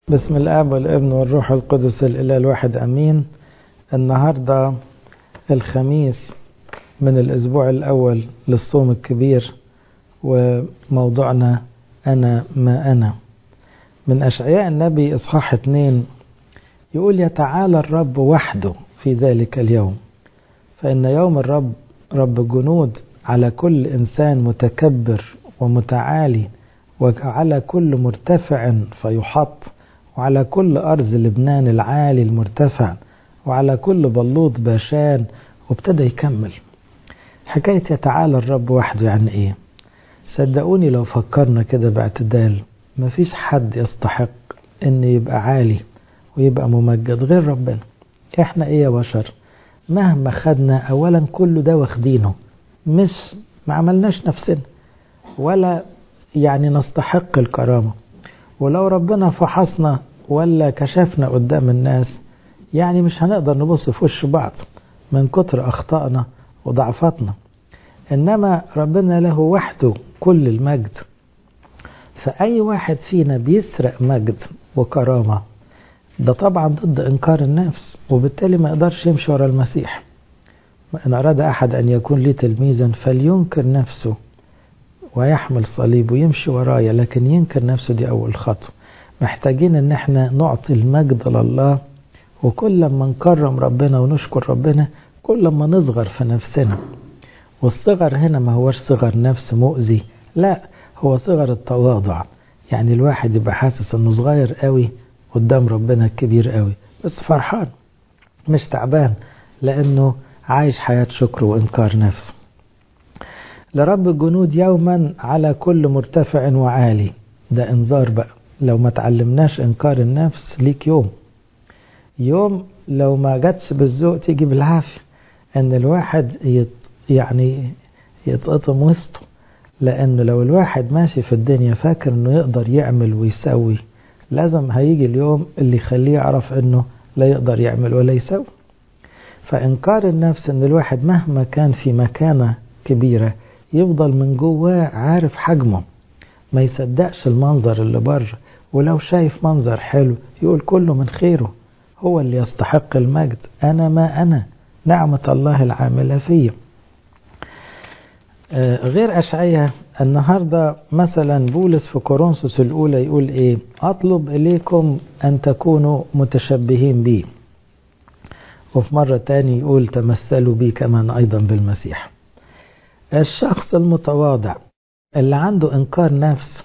بسم الاب والابن والروح القدس الاله الواحد امين النهارده الخميس من الاسبوع الاول للصوم الكبير وموضوعنا انا ما انا من اشعياء النبي اصحاح اتنين يقول يتعالى الرب وحده في ذلك اليوم فان يوم الرب رب الجنود على كل انسان متكبر ومتعالي وعلى كل مرتفع فيحط وعلى كل أرض لبنان العالي المرتفع وعلى كل بلوط باشان وابتدى يكمل حكاية يتعالى الرب وحده يعني ايه صدقوني لو فكرنا كده باعتدال مفيش حد يستحق ان يبقى عالي ويبقى ممجد غير ربنا احنا ايه يا بشر مهما خدنا اولا كله ده واخدينه مش ما عملناش نفسنا ولا يعني نستحق الكرامة ولو ربنا فحصنا ولا كشفنا قدام الناس يعني مش هنقدر نبص في وش بعض من كتر أخطائنا وضعفاتنا إنما ربنا له وحده كل المجد فأي واحد فينا بيسرق مجد وكرامة ده طبعا ضد إنكار النفس وبالتالي ما يقدرش يمشي ورا المسيح إن أراد أحد أن يكون لي تلميذا فلينكر نفسه ويحمل صليب ويمشي ورايا لكن ينكر نفسه دي أول خطوة محتاجين ان احنا نعطي المجد لله وكل ما نكرم ربنا ونشكر ربنا كل ما نصغر في نفسنا والصغر هنا ما هوش صغر نفس مؤذي لا هو صغر التواضع يعني الواحد يبقى حاسس انه صغير قوي قدام ربنا الكبير قوي بس فرحان مش تعبان لانه عايش حياة شكر وانكار نفسه لرب الجنود يوما على كل مرتفع وعالي ده انذار بقى لو ما تعلمناش انكار النفس ليك يوم يوم لو ما جاتش بالذوق تيجي بالعافية ان الواحد يت يعني يتقطم وسطه لان لو الواحد ماشي في الدنيا فاكر انه يقدر يعمل ويسوي لازم هيجي اليوم اللي يخليه يعرف انه لا يقدر يعمل ولا يسوي فانكار النفس ان الواحد مهما كان في مكانة كبيرة يفضل من جواه عارف حجمه ما يصدقش المنظر اللي بره ولو شايف منظر حلو يقول كله من خيره هو اللي يستحق المجد أنا ما أنا نعمة الله العاملة فيه آه غير أشعية النهاردة مثلا بولس في كورنثوس الأولى يقول إيه أطلب إليكم أن تكونوا متشبهين بي وفي مرة تاني يقول تمثلوا بي كمان أيضا بالمسيح الشخص المتواضع اللي عنده إنكار نفس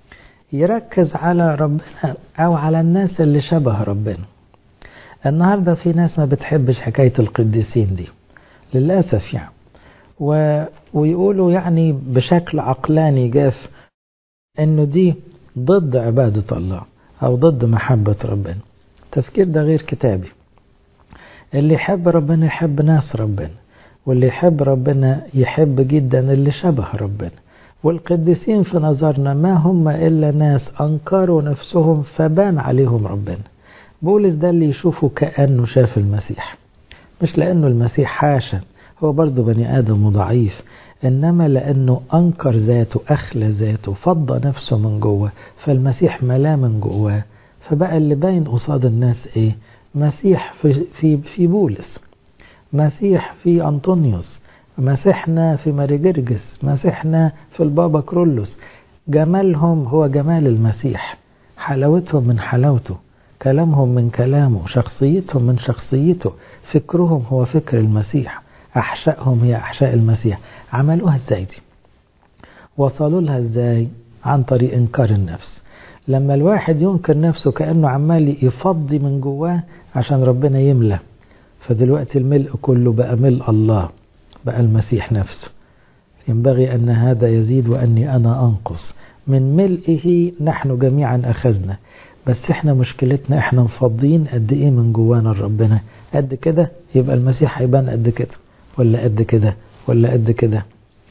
يركز على ربنا أو على الناس اللي شبه ربنا النهاردة في ناس ما بتحبش حكاية القديسين دي للأسف يعني و... ويقولوا يعني بشكل عقلاني جاف انه دي ضد عبادة الله او ضد محبة ربنا التفكير ده غير كتابي اللي يحب ربنا يحب ناس ربنا واللي يحب ربنا يحب جدا اللي شبه ربنا والقديسين في نظرنا ما هم إلا ناس أنكروا نفسهم فبان عليهم ربنا بولس ده اللي يشوفه كأنه شاف المسيح مش لأنه المسيح حاشا هو برضه بني آدم وضعيف إنما لأنه أنكر ذاته أخلى ذاته فضى نفسه من جوه فالمسيح ملاه من جواه فبقى اللي باين قصاد الناس إيه مسيح في, في, في بولس مسيح في أنطونيوس مسيحنا في ماريجرجس مسيحنا في البابا كرولوس جمالهم هو جمال المسيح حلاوتهم من حلاوته كلامهم من كلامه شخصيتهم من شخصيته فكرهم هو فكر المسيح أحشائهم هي أحشاء المسيح عملوها ازاي دي وصلوا لها ازاي عن طريق إنكار النفس لما الواحد ينكر نفسه كأنه عمال يفضي من جواه عشان ربنا يملى فدلوقتي الملء كله بقى ملء الله بقى المسيح نفسه ينبغي أن هذا يزيد وأني أنا أنقص من ملئه نحن جميعا أخذنا بس احنا مشكلتنا احنا مفضين قد ايه من جوانا ربنا قد كده يبقى المسيح هيبان قد كده ولا قد كده ولا قد كده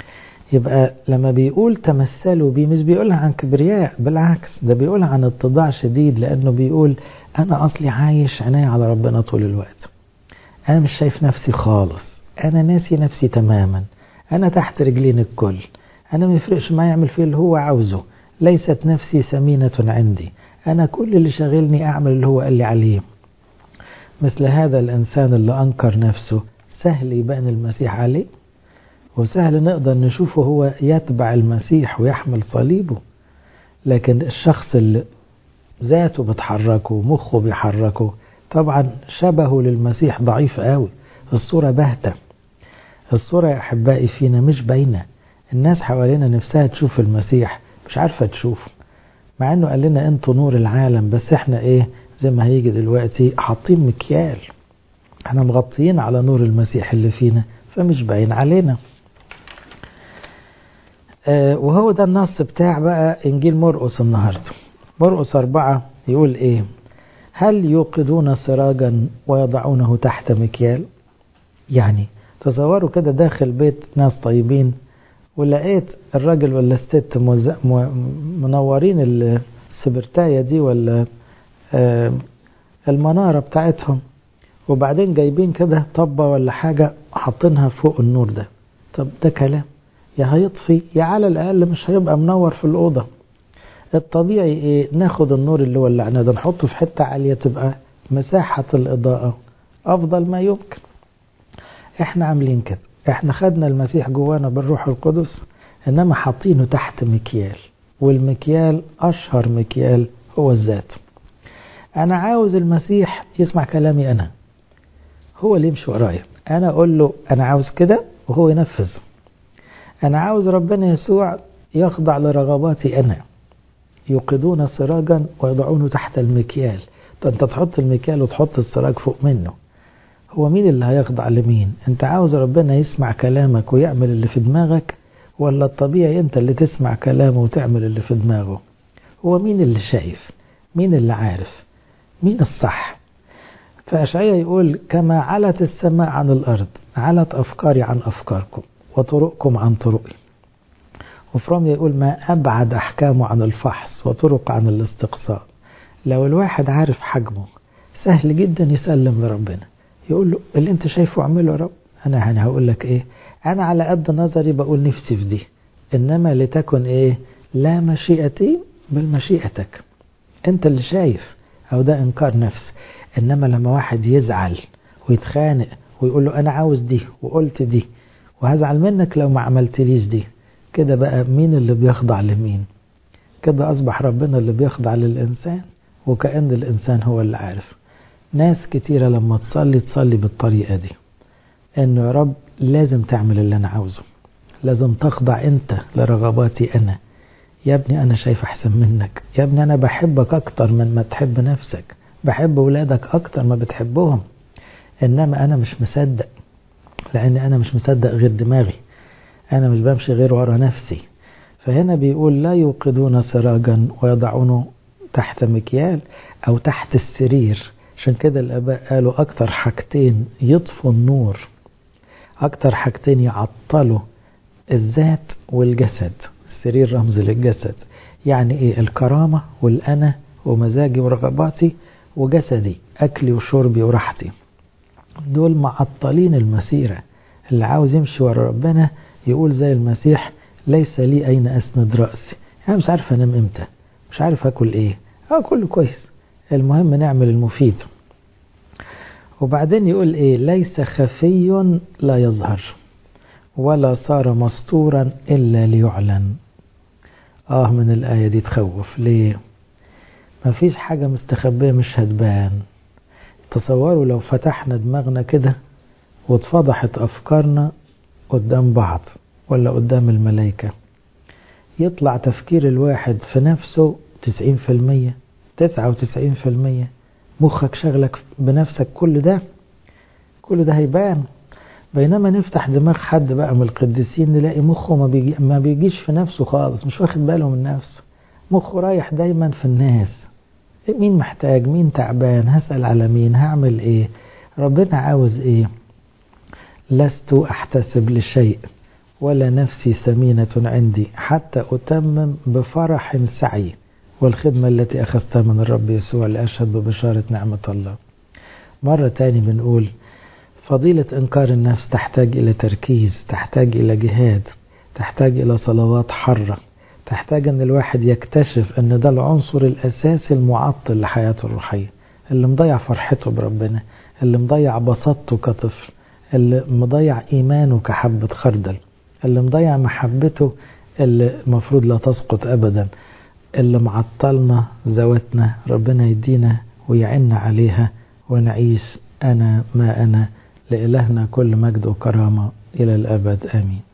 يبقى لما بيقول تمثلوا بي مش بيقولها عن كبرياء بالعكس ده بيقولها عن اتضاع شديد لأنه بيقول أنا أصلي عايش عناية على ربنا طول الوقت أنا مش شايف نفسي خالص أنا ناسي نفسي تماما أنا تحت رجلين الكل أنا ما يفرقش ما يعمل فيه اللي هو عاوزه ليست نفسي ثمينة عندي أنا كل اللي شاغلني أعمل اللي هو قال لي عليه مثل هذا الإنسان اللي أنكر نفسه سهل يبان المسيح عليه وسهل نقدر نشوفه هو يتبع المسيح ويحمل صليبه لكن الشخص اللي ذاته بتحركه ومخه بيحركه طبعا شبهه للمسيح ضعيف قوي الصورة باهتة الصورة يا أحبائي فينا مش باينة الناس حوالينا نفسها تشوف المسيح مش عارفة تشوفه مع انه قال لنا انتوا نور العالم بس احنا ايه زي ما هيجي دلوقتي حاطين مكيال احنا مغطيين على نور المسيح اللي فينا فمش باين علينا آه وهو ده النص بتاع بقى انجيل مرقس النهارده مرقس أربعة يقول ايه هل يوقدون سراجا ويضعونه تحت مكيال يعني تصوروا كده داخل بيت ناس طيبين ولقيت الراجل ولا الست منورين السبرتاية دي ولا المنارة بتاعتهم وبعدين جايبين كده طبة ولا حاجة حاطينها فوق النور ده طب ده كلام يا هيطفي يا على الأقل مش هيبقى منور في الأوضة الطبيعي ايه ناخد النور اللي ولعناه ده نحطه في حتة عالية تبقى مساحة الإضاءة أفضل ما يمكن احنا عاملين كده احنا خدنا المسيح جوانا بالروح القدس انما حاطينه تحت مكيال والمكيال اشهر مكيال هو الذات انا عاوز المسيح يسمع كلامي انا هو اللي يمشي ورايا انا اقول له انا عاوز كده وهو ينفذ انا عاوز ربنا يسوع يخضع لرغباتي انا يوقدون سراجا ويضعونه تحت المكيال انت تحط المكيال وتحط السراج فوق منه هو مين اللي هيخضع لمين انت عاوز ربنا يسمع كلامك ويعمل اللي في دماغك ولا الطبيعي انت اللي تسمع كلامه وتعمل اللي في دماغه هو مين اللي شايف مين اللي عارف مين الصح فأشعية يقول كما علت السماء عن الأرض علت أفكاري عن أفكاركم وطرقكم عن طرقي وفرامية يقول ما أبعد أحكامه عن الفحص وطرق عن الاستقصاء لو الواحد عارف حجمه سهل جدا يسلم لربنا يقول له اللي انت شايفه اعمله يا رب انا انا هقول لك ايه انا على قد نظري بقول نفسي في دي انما لتكن ايه لا مشيئتي بل مشيئتك انت اللي شايف او ده انكار نفس انما لما واحد يزعل ويتخانق ويقول له انا عاوز دي وقلت دي وهزعل منك لو ما عملتليش دي كده بقى مين اللي بيخضع لمين كده اصبح ربنا اللي بيخضع للانسان وكأن الانسان هو اللي عارف ناس كتيرة لما تصلي تصلي بالطريقة دي انه يا رب لازم تعمل اللي انا عاوزه لازم تخضع انت لرغباتي انا يا ابني انا شايف احسن منك يا ابني انا بحبك اكتر من ما تحب نفسك بحب ولادك اكتر ما بتحبهم انما انا مش مصدق لان انا مش مصدق غير دماغي انا مش بمشي غير ورا نفسي فهنا بيقول لا يوقدون سراجا ويضعونه تحت مكيال او تحت السرير عشان كده الآباء قالوا أكتر حاجتين يطفوا النور أكتر حاجتين يعطلوا الذات والجسد السرير رمز للجسد يعني إيه الكرامة والأنا ومزاجي ورغباتي وجسدي أكلي وشربي وراحتي دول معطلين المسيرة اللي عاوز يمشي ورا ربنا يقول زي المسيح ليس لي أين أسند رأسي أنا مش عارف أنام إمتى مش عارف أكل إيه أه كله كويس المهم نعمل المفيد وبعدين يقول ايه ليس خفي لا يظهر ولا صار مستورا الا ليعلن اه من الايه دي تخوف ليه ما فيش حاجه مستخبيه مش هتبان تصوروا لو فتحنا دماغنا كده واتفضحت افكارنا قدام بعض ولا قدام الملائكه يطلع تفكير الواحد في نفسه 90% 99% مخك شغلك بنفسك كل ده كل ده هيبان بينما نفتح دماغ حد بقى من القديسين نلاقي مخه ما, بيجي ما بيجيش في نفسه خالص مش واخد باله من نفسه مخه رايح دايما في الناس مين محتاج مين تعبان هسأل على مين هعمل ايه ربنا عاوز ايه لست احتسب لشيء ولا نفسي ثمينة عندي حتى أتمم بفرح سعي والخدمة التي أخذتها من الرب يسوع لأشهد ببشارة نعمة الله مرة تاني بنقول فضيلة إنكار النفس تحتاج إلى تركيز تحتاج إلى جهاد تحتاج إلى صلوات حرة تحتاج ان الواحد يكتشف ان ده العنصر الاساسي المعطل لحياته الروحية اللي مضيع فرحته بربنا اللي مضيع بساطته كطفل اللي مضيع ايمانه كحبة خردل اللي مضيع محبته اللي المفروض لا تسقط ابدا اللي معطلنا ذواتنا ربنا يدينا ويعنا عليها ونعيش انا ما انا لإلهنا كل مجد وكرامة إلى الأبد آمين